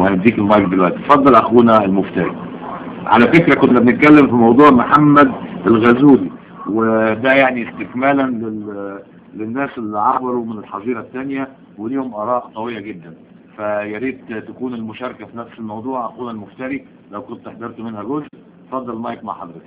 وهنديك المايك دلوقتي اتفضل اخونا المفتري على فكرة كنا بنتكلم في موضوع محمد الغزولي وده يعني استكمالا لل... للناس اللي عبروا من الحظيرة الثانية وليهم اراء قوية جدا فيا ريت تكون المشاركة في نفس الموضوع اخونا المفتري لو كنت حضرت منها جزء اتفضل المايك مع حضرتك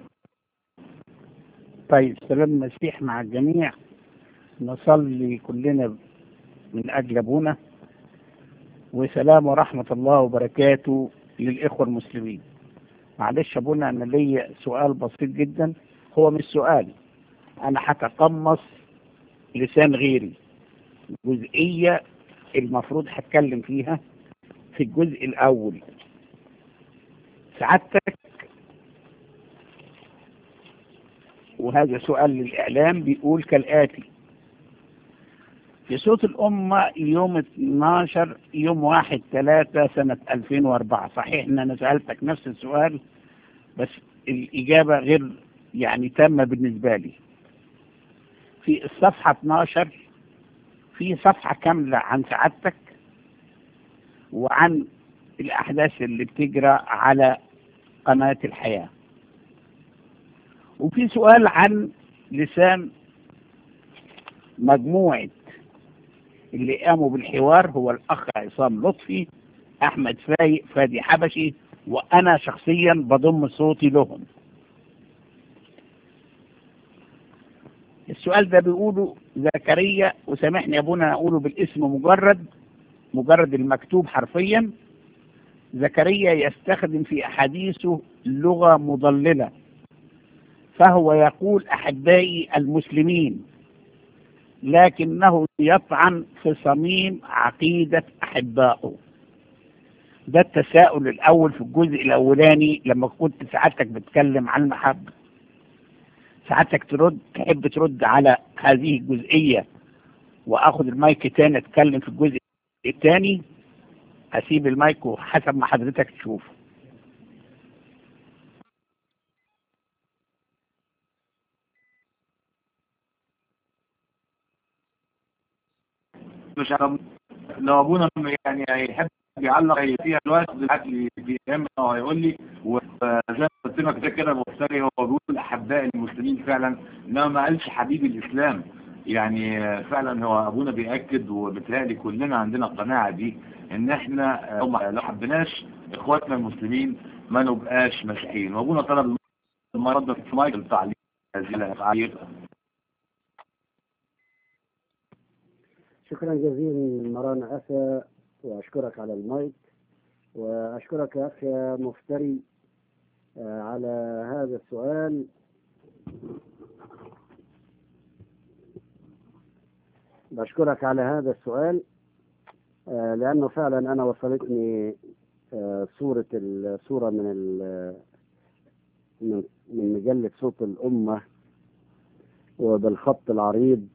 طيب سلام المسيح مع الجميع نصلي كلنا من أجل أبونا وسلام ورحمة الله وبركاته للإخوة المسلمين معلش أبونا أنا ليا سؤال بسيط جدا هو مش سؤال أنا هتقمص لسان غيري جزئية المفروض هتكلم فيها في الجزء الأول سعادتك وهذا سؤال للإعلام بيقول كالآتي في صوت الأمة يوم 12 يوم 1 3 سنة 2004 صحيح إن أنا سألتك نفس السؤال بس الإجابة غير يعني تامة بالنسبة لي في الصفحة 12 في صفحة كاملة عن سعادتك وعن الأحداث اللي بتجرى على قناة الحياة وفي سؤال عن لسان مجموعة اللي قاموا بالحوار هو الأخ عصام لطفي أحمد فايق فادي حبشي وأنا شخصيا بضم صوتي لهم السؤال ده بيقوله زكريا وسامحني يا ابونا اقوله بالاسم مجرد مجرد المكتوب حرفيا زكريا يستخدم في احاديثه لغه مضلله فهو يقول احبائي المسلمين لكنه يطعن في صميم عقيده احبائه ده التساؤل الاول في الجزء الاولاني لما كنت سعادتك بتكلم عن المحبه سعادتك ترد تحب ترد على هذه الجزئية واخد المايك تاني اتكلم في الجزء الثاني اسيب المايك وحسب ما حضرتك تشوف مش عارف لو ابونا يعني هيحب يعلق فيها الوقت دلوقتي بيهمنا وهيقول لي وزي ما قلت لك ده كده مفتري هو بيقول احباء المسلمين فعلا انما ما قالش حبيب الاسلام يعني فعلا هو ابونا بياكد وبالتالي كلنا عندنا القناعه دي ان احنا لو حبيناش اخواتنا المسلمين ما نبقاش مسيحيين وابونا طلب المرض في مايك التعليق هذه الافعال شكرا جزيلا مرانا أسا وأشكرك على المايك وأشكرك يا أخي مفتري على هذا السؤال بشكرك على هذا السؤال لأنه فعلا أنا وصلتني صورة صورة من من مجلة صوت الأمة وبالخط العريض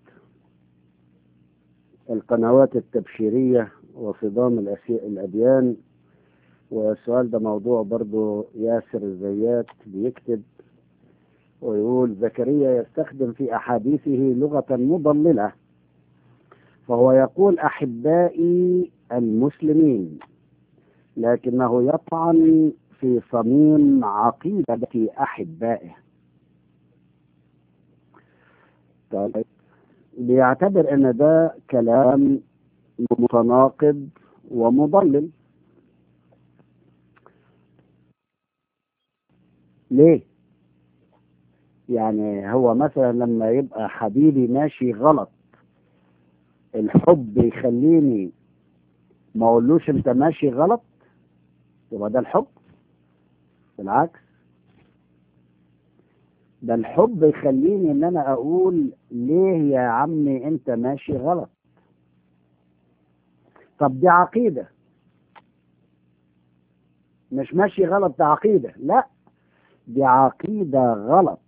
القنوات التبشيرية وصدام الأديان والسؤال ده موضوع برضو ياسر الزيات بيكتب ويقول زكريا يستخدم في أحاديثه لغة مضللة فهو يقول أحبائي المسلمين لكنه يطعن في صميم عقيدة أحبائه طيب بيعتبر ان ده كلام متناقض ومضلل ليه يعني هو مثلا لما يبقى حبيبي ماشي غلط الحب يخليني ما اقولوش انت ماشي غلط يبقى ده الحب بالعكس ده الحب يخليني ان انا اقول ليه يا عمي انت ماشي غلط طب دي عقيدة مش ماشي غلط ده عقيدة لا دي عقيدة غلط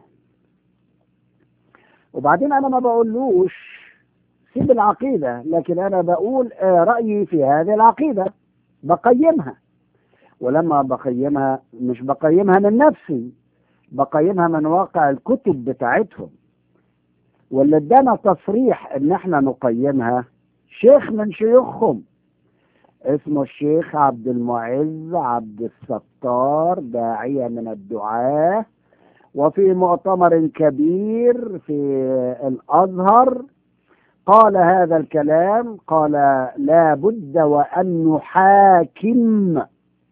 وبعدين انا ما بقولوش سيب العقيدة لكن انا بقول رأيي في هذه العقيدة بقيمها ولما بقيمها مش بقيمها من نفسي بقيمها من واقع الكتب بتاعتهم واللي ادانا تصريح ان احنا نقيمها شيخ من شيوخهم اسمه الشيخ عبد المعز عبد الستار داعية من الدعاة وفي مؤتمر كبير في الأزهر قال هذا الكلام قال لا بد وأن نحاكم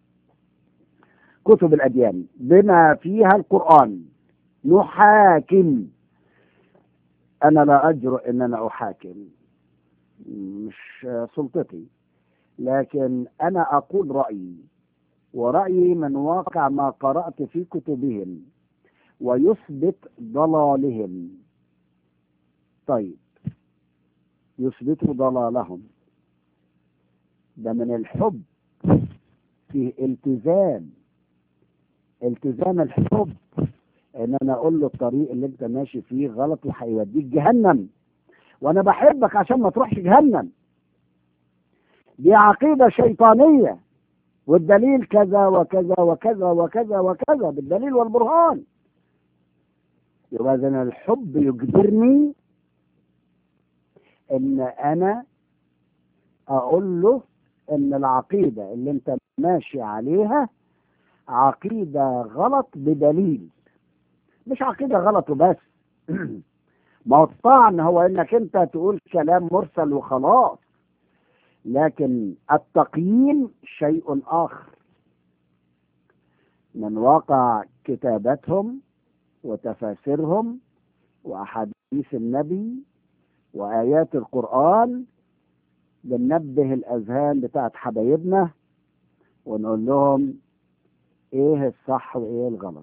كتب الأديان بما فيها القرآن نحاكم أنا لا أجرؤ أن أنا أحاكم مش سلطتي لكن أنا أقول رأيي ورأيي من واقع ما قرأت في كتبهم ويثبت ضلالهم طيب يثبتوا ضلالهم ده من الحب فيه التزام التزام الحب ان انا اقول له الطريق اللي انت ماشي فيه غلط وهيوديك جهنم وانا بحبك عشان ما تروحش جهنم دي عقيده شيطانيه والدليل كذا وكذا وكذا وكذا وكذا بالدليل والبرهان يبقى اذا الحب يجبرني ان انا اقول له ان العقيده اللي انت ماشي عليها عقيده غلط بدليل مش عقيده غلط وبس ما هو الطعن هو انك انت تقول كلام مرسل وخلاص لكن التقييم شيء اخر من واقع كتاباتهم وتفاسيرهم واحاديث النبي وايات القران بننبه الاذهان بتاعت حبايبنا ونقول لهم ايه الصح وايه الغلط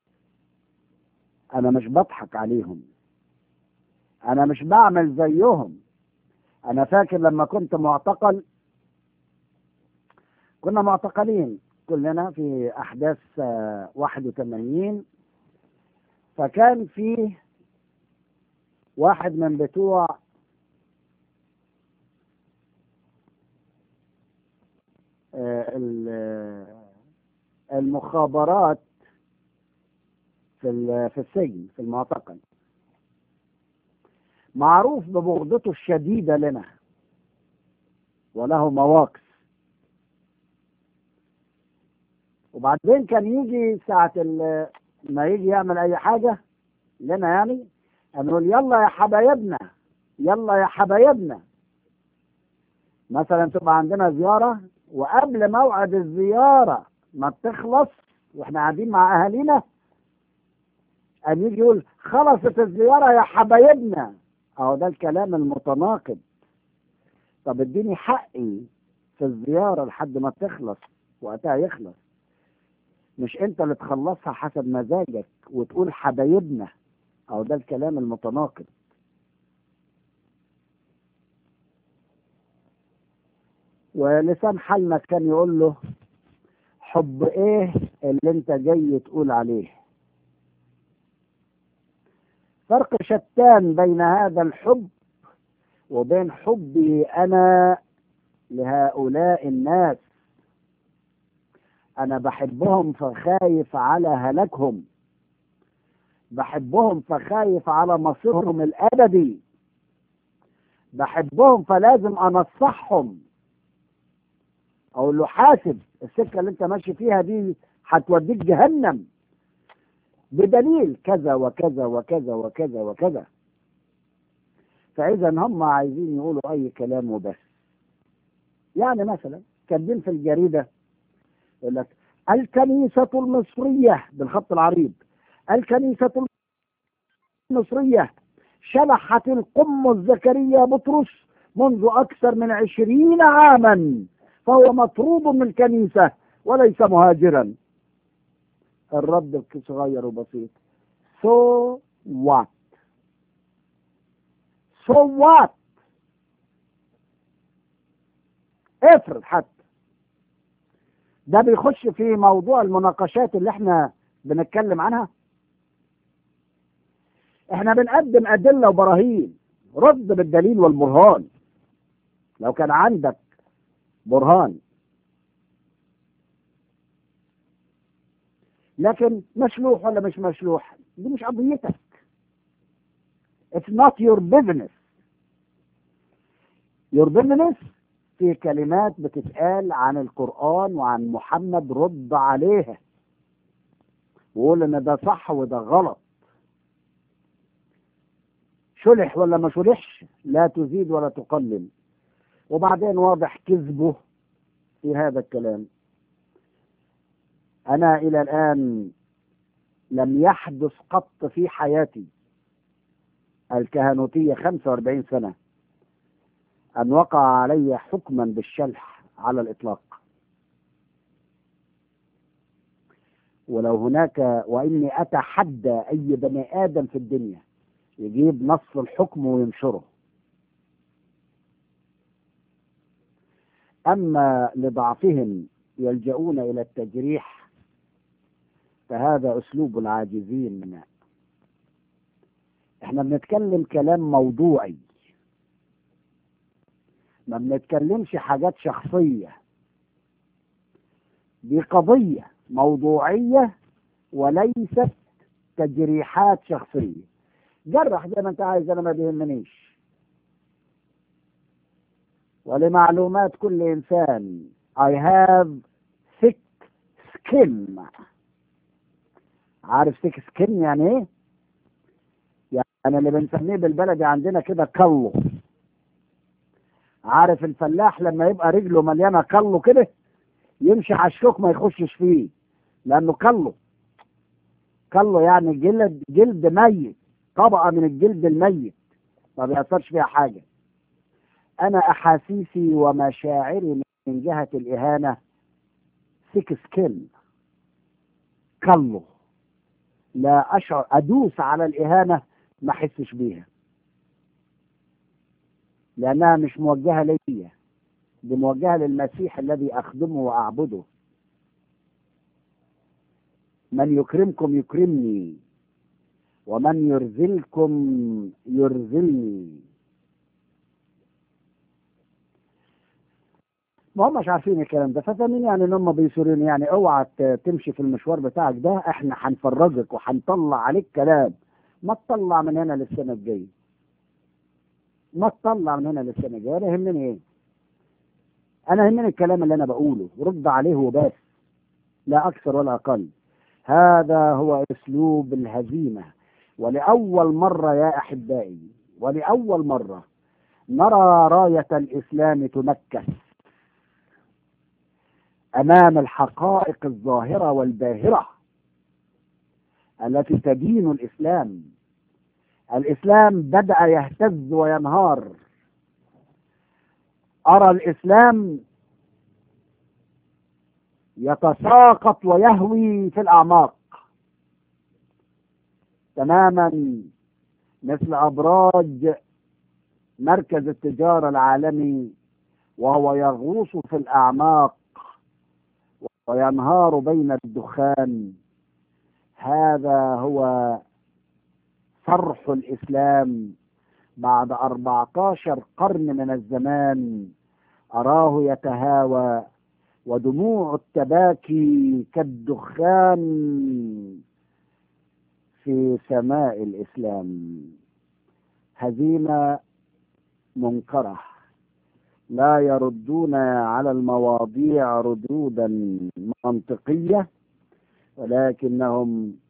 انا مش بضحك عليهم انا مش بعمل زيهم انا فاكر لما كنت معتقل كنا معتقلين كلنا في احداث آه، 81 فكان فيه واحد من بتوع آه، ال- آه، المخابرات في ال- في السجن في المعتقل معروف ببغضته الشديدة لنا وله مواقف وبعدين كان يجي ساعة ال- ما يجي يعمل أي حاجة لنا يعني نقول يلا يا حبايبنا يلا يا حبايبنا مثلا تبقى عندنا زيارة وقبل موعد الزيارة ما بتخلص واحنا قاعدين مع أهالينا أن يجي يقول خلصت الزيارة يا حبايبنا أهو ده الكلام المتناقض طب اديني حقي في الزيارة لحد ما تخلص وقتها يخلص مش انت اللي تخلصها حسب مزاجك وتقول حبايبنا أو ده الكلام المتناقض ولسان حالنا كان يقول له حب ايه اللي انت جاي تقول عليه فرق شتان بين هذا الحب وبين حبي انا لهؤلاء الناس انا بحبهم فخايف على هلاكهم بحبهم فخايف على مصيرهم الابدي بحبهم فلازم انصحهم اقول له حاسب السكه اللي انت ماشي فيها دي هتوديك جهنم بدليل كذا وكذا وكذا وكذا وكذا فاذا هم عايزين يقولوا اي كلام وبس يعني مثلا كاتبين في الجريده يقول لك الكنيسه المصريه بالخط العريض الكنيسه المصريه شلحت القمص زكريا بطرس منذ اكثر من عشرين عاما فهو مطرود من الكنيسة وليس مهاجرا الرد صغير وبسيط so what so what افرض حتى ده بيخش في موضوع المناقشات اللي احنا بنتكلم عنها احنا بنقدم ادله وبراهين رد بالدليل والبرهان لو كان عندك برهان لكن مشلوح ولا مش مشلوح دي مش قضيتك it's not your business your business في كلمات بتتقال عن القرآن وعن محمد رد عليها وقول ان ده صح وده غلط شلح ولا ما شلحش لا تزيد ولا تقلل وبعدين واضح كذبه في هذا الكلام أنا إلى الآن لم يحدث قط في حياتي الكهنوتية 45 سنة أن وقع علي حكما بالشلح على الإطلاق ولو هناك وإني أتحدى أي بني آدم في الدنيا يجيب نص الحكم وينشره أما لضعفهم يلجؤون إلى التجريح فهذا أسلوب العاجزين احنا بنتكلم كلام موضوعي ما بنتكلمش حاجات شخصية دي قضية موضوعية وليست تجريحات شخصية جرح زي ما انت عايز انا ما بيهمنيش ولمعلومات كل انسان I have thick skin عارف thick skin يعني ايه؟ يعني اللي بنسميه بالبلدي عندنا كده كلو عارف الفلاح لما يبقى رجله مليانه كلو كده يمشي على الشوك ما يخشش فيه لانه كلو كلو يعني جلد جلد ميت طبقه من الجلد الميت ما بيأثرش فيها حاجه انا احاسيسي ومشاعري من جهه الاهانه سيك سكين كلو لا اشعر ادوس على الاهانه ما احسش بيها لانها مش موجهه ليا دي موجهه للمسيح الذي اخدمه واعبده من يكرمكم يكرمني ومن يرذلكم يرذلني ما هماش عارفين الكلام ده فاهمين يعني ان هم بيصرون يعني اوعى تمشي في المشوار بتاعك ده احنا هنفرجك وهنطلع عليك كلام ما تطلع من هنا للسنه الجايه ما تطلع من هنا للسنه الجايه انا يهمني ايه انا يهمني الكلام اللي انا بقوله رد عليه وبس لا اكثر ولا اقل هذا هو اسلوب الهزيمه ولاول مره يا احبائي ولاول مره نرى رايه الاسلام تنكس امام الحقائق الظاهره والباهره التي تدين الاسلام الاسلام بدا يهتز وينهار ارى الاسلام يتساقط ويهوي في الاعماق تماما مثل ابراج مركز التجاره العالمي وهو يغوص في الاعماق وينهار بين الدخان هذا هو صرح الإسلام بعد 14 قرن من الزمان أراه يتهاوى ودموع التباكي كالدخان في سماء الإسلام هزيمة منكرة لا يردون على المواضيع ردودا منطقيه ولكنهم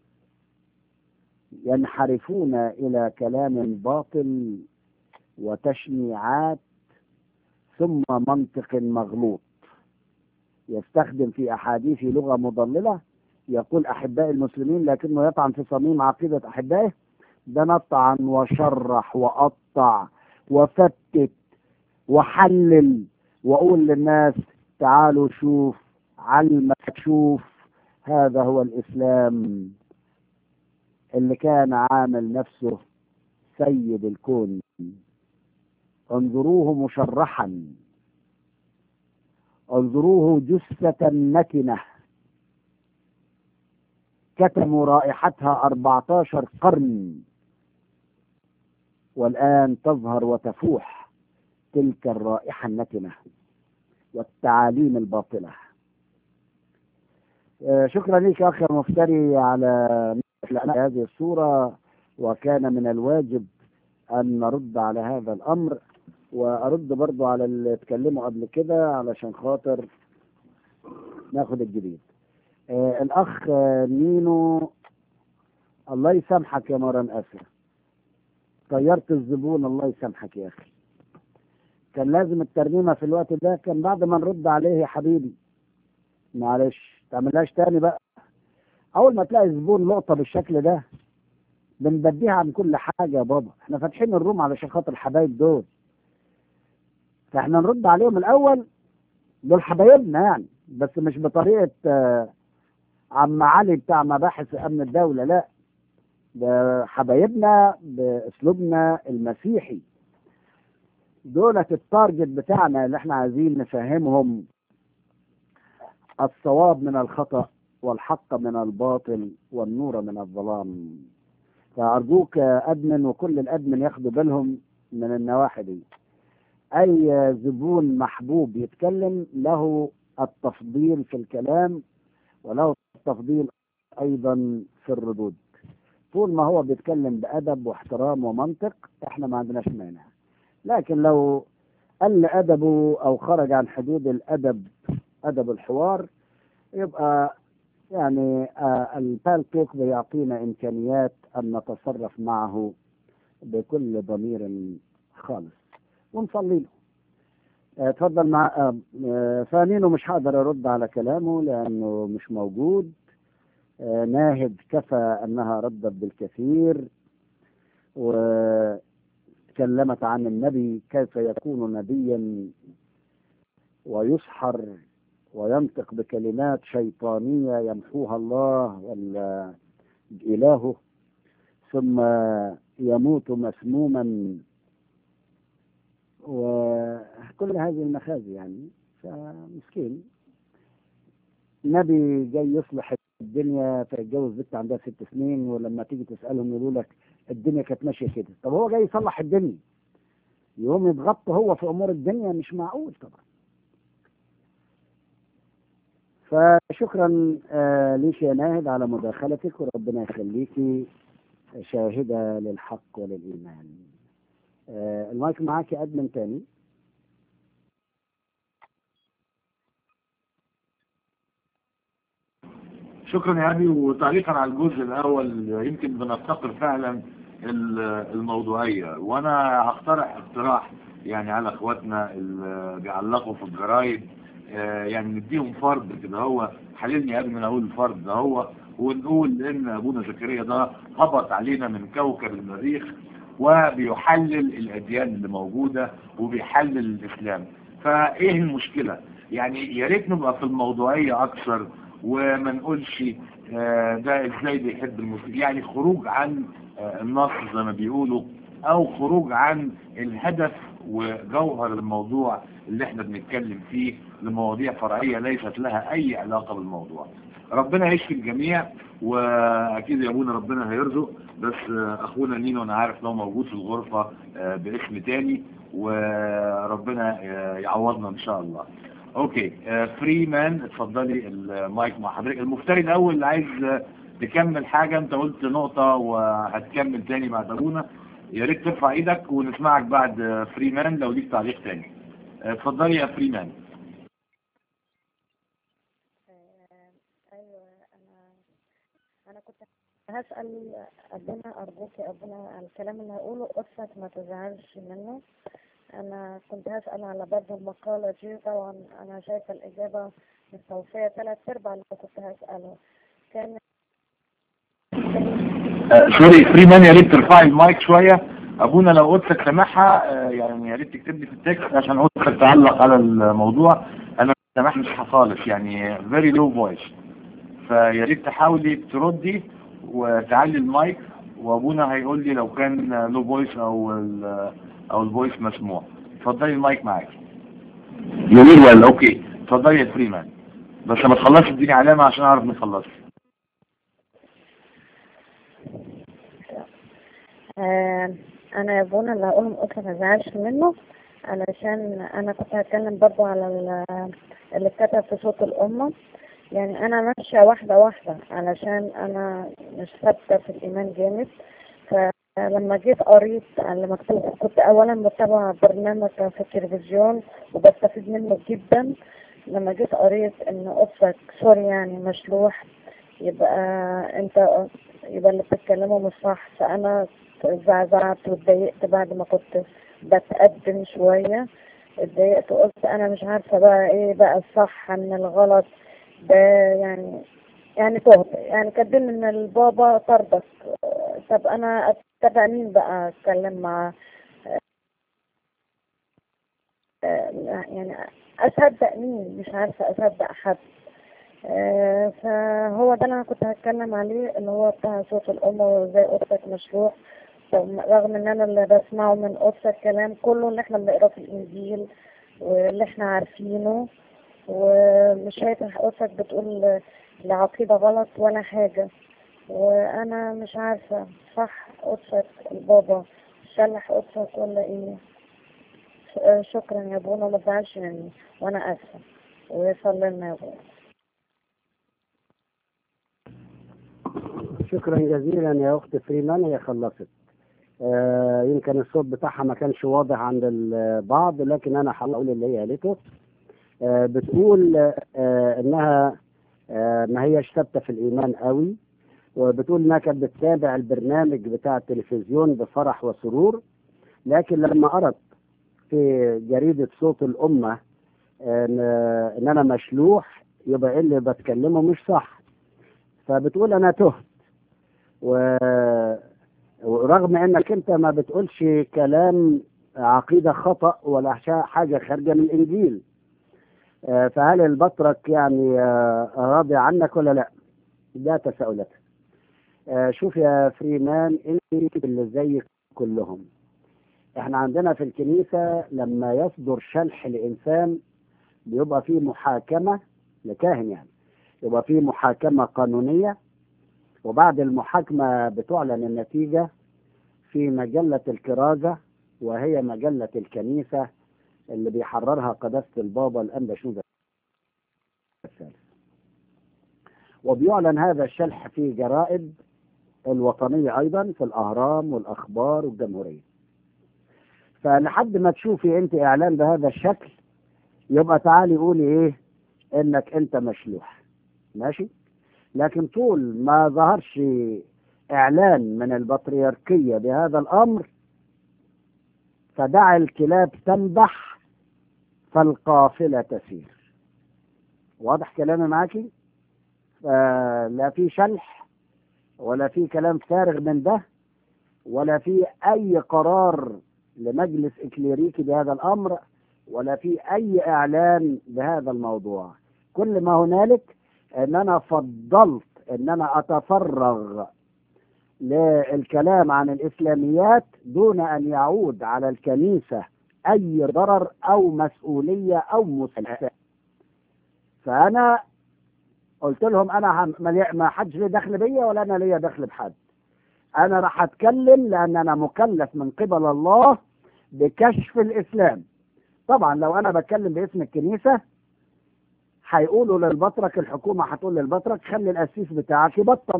ينحرفون الى كلام باطل وتشنيعات ثم منطق مغلوط يستخدم في احاديث لغه مضلله يقول احباء المسلمين لكنه يطعن في صميم عقيده احبائه ده نطعن وشرح وقطع وفتت وحلل واقول للناس تعالوا شوف علمك شوف هذا هو الإسلام اللي كان عامل نفسه سيد الكون انظروه مشرحا انظروه جثة نتنة كتموا رائحتها 14 قرن والآن تظهر وتفوح تلك الرائحة النتنة والتعاليم الباطلة شكرا لك اخي المفتري على هذه الصورة وكان من الواجب ان نرد على هذا الامر وارد برضو على اللي اتكلموا قبل كده علشان خاطر ناخد الجديد آه الاخ آه، نينو الله يسامحك يا مرن اسر طيرت الزبون الله يسامحك يا اخي كان لازم الترنيمه في الوقت ده كان بعد ما نرد عليه يا حبيبي معلش تعملهاش تاني بقى اول ما تلاقي زبون لقطه بالشكل ده بنبديها عن كل حاجه يا بابا احنا فاتحين الروم علشان خاطر الحبايب دول فاحنا نرد عليهم الاول دول حبايبنا يعني بس مش بطريقه آه، عم علي بتاع مباحث امن الدوله لا ده حبايبنا باسلوبنا المسيحي دولة التارجت بتاعنا اللي احنا عايزين نفهمهم الصواب من الخطأ والحق من الباطل والنور من الظلام فأرجوك يا أدمن وكل الأدمن ياخدوا بالهم من النواحي دي أي زبون محبوب يتكلم له التفضيل في الكلام وله التفضيل أيضا في الردود طول ما هو بيتكلم بأدب واحترام ومنطق احنا ما عندناش مانع لكن لو قل أدبه أو خرج عن حدود الأدب أدب الحوار يبقى يعني آه البالتوك بيعطينا إمكانيات أن نتصرف معه بكل ضمير خالص ونصلي له آه، اتفضل مع آه، آه، فانينو مش هقدر ارد على كلامه لانه مش موجود آه، ناهد كفى انها ردت بالكثير وتكلمت عن النبي كيف يكون نبيا ويسحر وينطق بكلمات شيطانية يمحوها الله ولا إلهه ثم يموت مسموما وكل هذه المخازي يعني فمسكين نبي جاي يصلح الدنيا فيتجوز بنت عندها ست سنين ولما تيجي تسألهم يقولوا لك الدنيا كانت ماشية كده طب هو جاي يصلح الدنيا يقوم يتغطى هو في أمور الدنيا مش معقول طبعا فشكرا آه ليش يا ناهد على مداخلتك وربنا يخليكي شاهدة للحق وللإيمان آه المايك معاك يا أدمن تاني شكرا يا ابي وتعليقا على الجزء الاول يمكن بنفتقر فعلا ال- الموضوعيه وانا هقترح اقتراح يعني على اخواتنا اللي بيعلقوا في الجرايد آه، يعني نديهم فرض كده هو حللني يا ابني من اقول الفرض ده هو ونقول ان ابونا زكريا ده هبط علينا من كوكب المريخ وبيحلل الاديان اللي موجوده وبيحلل الاسلام فايه المشكله يعني يا ريت نبقى في الموضوعيه اكثر وما نقولش آه، ده ازاي بيحب المسلمين يعني خروج عن آه، النص زي ما بيقولوا او خروج عن الهدف وجوهر الموضوع اللي احنا بنتكلم فيه لمواضيع فرعية ليست لها اي علاقة بالموضوع ربنا يشفي الجميع واكيد يا ابونا ربنا هيرزق بس آه، اخونا نينو انا عارف لو موجود في الغرفة آه، باسم تاني وربنا آه، يعوضنا ان شاء الله اوكي آه، فري مان اتفضلي المايك مع حضرتك المفتري الاول اللي عايز آه، تكمل حاجة انت قلت نقطة وهتكمل تاني بعد ابونا يا ريت ترفع ايدك ونسمعك بعد آه، فري مان لو ليك تعليق تاني آه، اتفضلي يا فري مان ايوه انا انا كنت هسأل ابونا ارجوك يا ابونا الكلام اللي هقوله قصتك ما تزعلش منه انا كنت هسأل على برضه المقالة دي طبعا انا شايفة الاجابة مستوفية ثلاث ارباع اللي كنت هسأله كان سوري فري مان يا ريت ترفعي المايك شوية ابونا لو قلتك سامعها آه، يعني يا ريت تكتب لي في التكست عشان قلتك تعلق على الموضوع انا سامح مش خالص يعني very low voice فيا ريت تحاولي تردي وتعلي المايك وابونا هيقول لي لو كان لو فويس او ال او الفويس مسموع اتفضلي المايك معاك جميل ولا اوكي اتفضلي يا فريمان بس لما تخلصي اديني علامة عشان اعرف نخلص آه، انا يا ابونا اللي هقوله قلت ما تزعلش منه علشان انا كنت هتكلم برضو على ال- اللي اتكتب في صوت الامه يعني انا ماشيه واحده واحده علشان انا مش ثابته في الايمان جامد ف لما جيت قريت لما كنت, كنت اولا بتابع برنامج في التلفزيون وبستفيد منه جدا لما جيت قريت ان قصتك سوري يعني مشلوح يبقى انت يبقى اللي بتتكلمه مش صح فانا زعزعت واتضايقت بعد ما كنت بتقدم شوية اتضايقت وقلت انا مش عارفة بقى ايه بقى الصح من الغلط ده يعني يعني تهت يعني كاتبين ان البابا طردك طب انا اتبع مين بقى اتكلم مع يعني اصدق مين مش عارفة اصدق حد آه، فهو ده اللي انا كنت هتكلم عليه اللي هو بتاع صوت الام وازاي قصتك مشروع رغم ان انا اللي بسمعه من قصة الكلام كله اللي احنا بنقراه في الانجيل واللي احنا عارفينه ومش شايف قصتك بتقول العقيدة غلط ولا حاجة وانا مش عارفة صح قصة البابا شلح قصتك ولا ايه ش- شكرا يا بونا ما تزعلش مني وانا اسفة وصلي لنا يا بونا شكرا جزيلا يا اخت فريمان هي خلصت آه يمكن الصوت بتاعها ما كانش واضح عند البعض لكن انا هقول اللي هي قالته آه بتقول آه انها آه ما هيش ثابته في الايمان قوي وبتقول انها كانت بتتابع البرنامج بتاع التلفزيون بفرح وسرور لكن لما قرأت في جريدة صوت الأمة إن, إن أنا مشلوح يبقى إيه اللي بتكلمه مش صح فبتقول أنا تهت و... ورغم إنك أنت ما بتقولش كلام عقيدة خطأ ولا شا- حاجة خارجة من الإنجيل آه، فهل البطرك يعني آه، راضي عنك ولا لا؟ ده تساؤلاتها آه، شوف يا فريمان انت اللي زيك كلهم احنا عندنا في الكنيسة لما يصدر شلح لإنسان بيبقى فيه محاكمة لكاهن يعني يبقى فيه محاكمة قانونية وبعد المحاكمة بتعلن النتيجة في مجلة الكرازة وهي مجلة الكنيسة اللي بيحررها قداسة البابا الأنبا شنودة الثالث وبيعلن هذا الشلح في جرائد الوطنية أيضا في الأهرام والأخبار والجمهورية فلحد ما تشوفي أنت إعلان بهذا الشكل يبقى تعالي قولي إيه إنك أنت مشلوح ماشي لكن طول ما ظهرش إعلان من البطريركية بهذا الأمر فدع الكلاب تنبح فالقافلة تسير واضح كلامي معاكي آه لا في شلح ولا في كلام فارغ من ده ولا في أي قرار لمجلس إكليريكي بهذا الأمر ولا في أي إعلان بهذا الموضوع كل ما هنالك أن أنا فضلت أن أنا أتفرغ للكلام عن الإسلاميات دون أن يعود على الكنيسة أي ضرر أو مسؤولية أو مسألة فأنا قلت لهم أنا هم- ما ما حدش ليه دخل بيا ولا أنا ليا دخل بحد أنا راح أتكلم لأن أنا مكلف من قبل الله بكشف الإسلام طبعا لو أنا بتكلم باسم الكنيسة هيقولوا للبطرك الحكومة هتقول للبطرك خلي القسيس بتاعك يبطل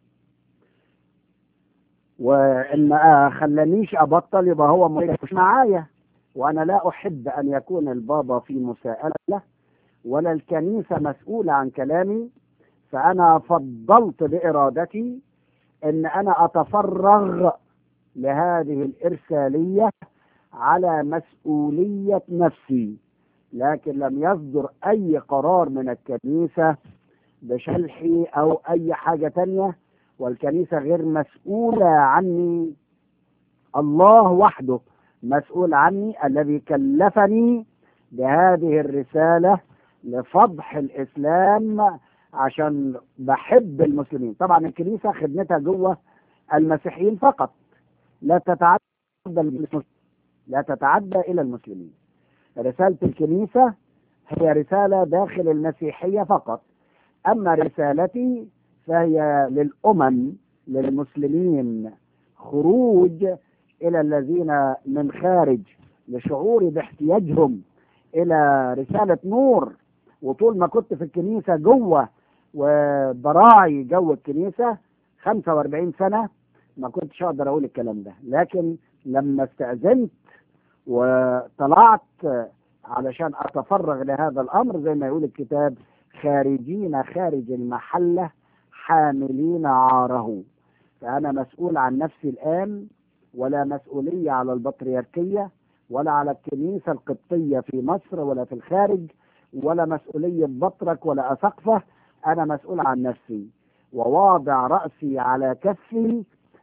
وإن ما خلانيش أبطل يبقى هو مش معايا وأنا لا أحب أن يكون البابا في مساءلة ولا الكنيسة مسؤولة عن كلامي فأنا فضلت بإرادتي أن أنا أتفرغ لهذه الإرسالية على مسؤولية نفسي لكن لم يصدر أي قرار من الكنيسة بشلحي أو أي حاجة تانية والكنيسة غير مسؤولة عني الله وحده مسؤول عني الذي كلفني بهذه الرسالة لفضح الإسلام عشان بحب المسلمين طبعا الكنيسة خدمتها جوه المسيحيين فقط لا تتعدى المسلمين لا تتعدى إلى المسلمين رسالة الكنيسة هي رسالة داخل المسيحية فقط أما رسالتي فهي للأمم للمسلمين خروج إلى الذين من خارج لشعوري باحتياجهم إلى رسالة نور وطول ما كنت في الكنيسة جوه وبراعي جو الكنيسة 45 سنة ما كنتش اقدر اقول الكلام ده لكن لما استأذنت وطلعت علشان اتفرغ لهذا الامر زي ما يقول الكتاب خارجين خارج المحله حاملين عاره فانا مسؤول عن نفسي الان ولا مسؤوليه على البطريركيه ولا على الكنيسه القبطيه في مصر ولا في الخارج ولا مسؤوليه بطرك ولا اسقفه انا مسؤول عن نفسي وواضع راسي على كفي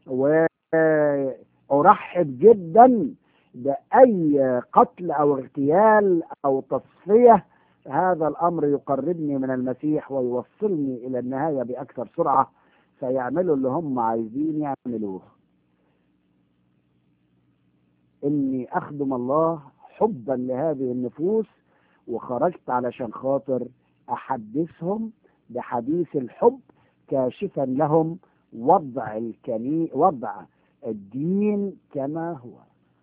وارحب جدا باي قتل او اغتيال او تصفيه هذا الامر يقربني من المسيح ويوصلني الى النهايه باكثر سرعه فيعملوا اللي هم عايزين يعملوه اني اخدم الله حبا لهذه النفوس وخرجت علشان خاطر احدثهم بحديث الحب كاشفا لهم وضع الكني وضع الدين كما هو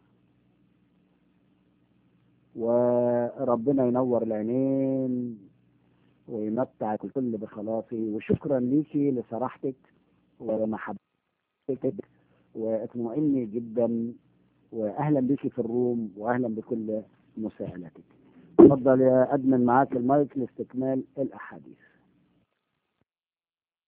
وربنا ينور العينين ويمتع الكل بخلاصي وشكرا ليكي لصراحتك ومحبتك واطمئني جدا واهلا بك في الروم واهلا بكل مساءلتك تفضل يا ادمن معاك المايك لاستكمال الاحاديث